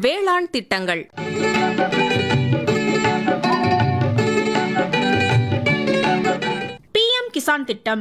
வேளாண் திட்டங்கள் பிஎம் கிசான் திட்டம்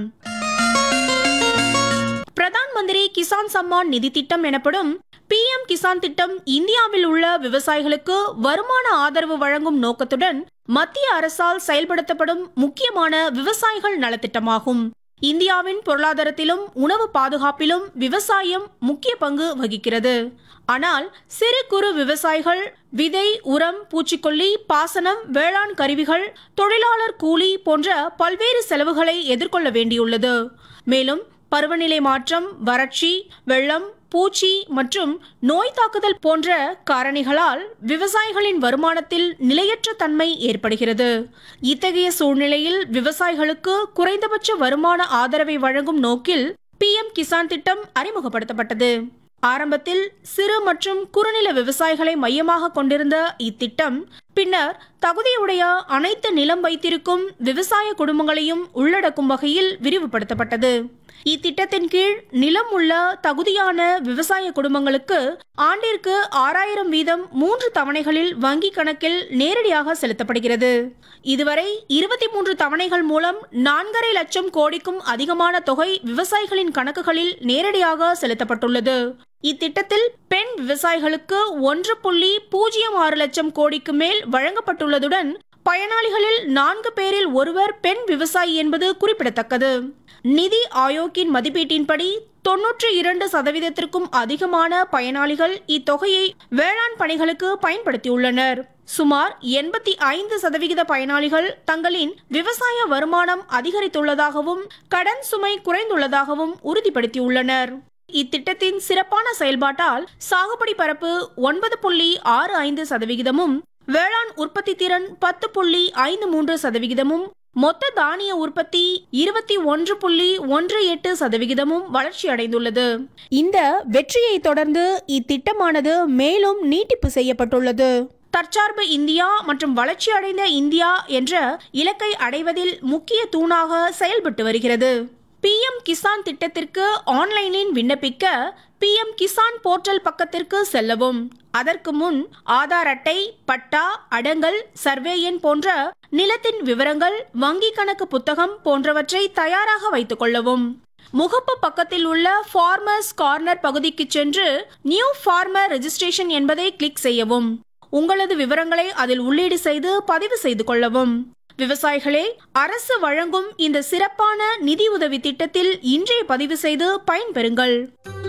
பிரதான் மந்திரி கிசான் சம்மான் நிதி திட்டம் எனப்படும் பிஎம் கிசான் திட்டம் இந்தியாவில் உள்ள விவசாயிகளுக்கு வருமான ஆதரவு வழங்கும் நோக்கத்துடன் மத்திய அரசால் செயல்படுத்தப்படும் முக்கியமான விவசாயிகள் நலத்திட்டமாகும் இந்தியாவின் பொருளாதாரத்திலும் உணவு பாதுகாப்பிலும் விவசாயம் முக்கிய பங்கு வகிக்கிறது ஆனால் சிறு குறு விவசாயிகள் விதை உரம் பூச்சிக்கொல்லி பாசனம் வேளாண் கருவிகள் தொழிலாளர் கூலி போன்ற பல்வேறு செலவுகளை எதிர்கொள்ள வேண்டியுள்ளது மேலும் பருவநிலை மாற்றம் வறட்சி வெள்ளம் பூச்சி மற்றும் நோய் தாக்குதல் போன்ற காரணிகளால் விவசாயிகளின் வருமானத்தில் நிலையற்ற தன்மை ஏற்படுகிறது இத்தகைய சூழ்நிலையில் விவசாயிகளுக்கு குறைந்தபட்ச வருமான ஆதரவை வழங்கும் நோக்கில் பிஎம் கிசான் திட்டம் அறிமுகப்படுத்தப்பட்டது ஆரம்பத்தில் சிறு மற்றும் குறுநில விவசாயிகளை மையமாக கொண்டிருந்த இத்திட்டம் பின்னர் தகுதியுடைய அனைத்து நிலம் வைத்திருக்கும் விவசாய குடும்பங்களையும் உள்ளடக்கும் வகையில் விரிவுபடுத்தப்பட்டது இத்திட்டத்தின் கீழ் நிலம் உள்ள தகுதியான விவசாய குடும்பங்களுக்கு ஆண்டிற்கு ஆறாயிரம் வீதம் மூன்று தவணைகளில் வங்கி கணக்கில் நேரடியாக செலுத்தப்படுகிறது இதுவரை இருபத்தி மூன்று தவணைகள் மூலம் நான்கரை லட்சம் கோடிக்கும் அதிகமான தொகை விவசாயிகளின் கணக்குகளில் நேரடியாக செலுத்தப்பட்டுள்ளது இத்திட்டத்தில் பெண் விவசாயிகளுக்கு ஒன்று புள்ளி பூஜ்ஜியம் ஆறு லட்சம் கோடிக்கு மேல் வழங்கப்பட்டுள்ளதுடன் பயனாளிகளில் நான்கு பேரில் ஒருவர் பெண் விவசாயி என்பது குறிப்பிடத்தக்கது நிதி ஆயோக்கின் மதிப்பீட்டின்படி தொன்னூற்றி இரண்டு சதவீதத்திற்கும் அதிகமான பயனாளிகள் இத்தொகையை வேளாண் பணிகளுக்கு பயன்படுத்தியுள்ளனர் சுமார் எண்பத்தி ஐந்து சதவிகித பயனாளிகள் தங்களின் விவசாய வருமானம் அதிகரித்துள்ளதாகவும் கடன் சுமை குறைந்துள்ளதாகவும் உறுதிப்படுத்தியுள்ளனர் இத்திட்டத்தின் சிறப்பான செயல்பாட்டால் சாகுபடி பரப்பு ஒன்பது புள்ளி ஆறு ஐந்து சதவிகிதமும் வேளாண் உற்பத்தி திறன் பத்து புள்ளி ஐந்து மூன்று சதவிகிதமும் மொத்த தானிய உற்பத்தி இருபத்தி ஒன்று புள்ளி ஒன்று எட்டு சதவிகிதமும் வளர்ச்சி அடைந்துள்ளது இந்த வெற்றியை தொடர்ந்து இத்திட்டமானது மேலும் நீட்டிப்பு செய்யப்பட்டுள்ளது தற்சார்பு இந்தியா மற்றும் வளர்ச்சி அடைந்த இந்தியா என்ற இலக்கை அடைவதில் முக்கிய தூணாக செயல்பட்டு வருகிறது பிஎம் கிசான் திட்டத்திற்கு ஆன்லைனில் விண்ணப்பிக்க பிஎம் கிசான் போர்ட்டல் பக்கத்திற்கு செல்லவும் அதற்கு முன் ஆதார் அட்டை பட்டா அடங்கல் சர்வே எண் போன்ற நிலத்தின் விவரங்கள் வங்கி கணக்கு புத்தகம் போன்றவற்றை தயாராக வைத்துக் கொள்ளவும் முகப்பு பக்கத்தில் உள்ள ஃபார்மர்ஸ் கார்னர் பகுதிக்கு சென்று நியூ ஃபார்மர் ரெஜிஸ்ட்ரேஷன் என்பதை கிளிக் செய்யவும் உங்களது விவரங்களை அதில் உள்ளீடு செய்து பதிவு செய்து கொள்ளவும் விவசாயிகளே அரசு வழங்கும் இந்த சிறப்பான நிதி உதவி திட்டத்தில் இன்றைய பதிவு செய்து பயன்பெறுங்கள்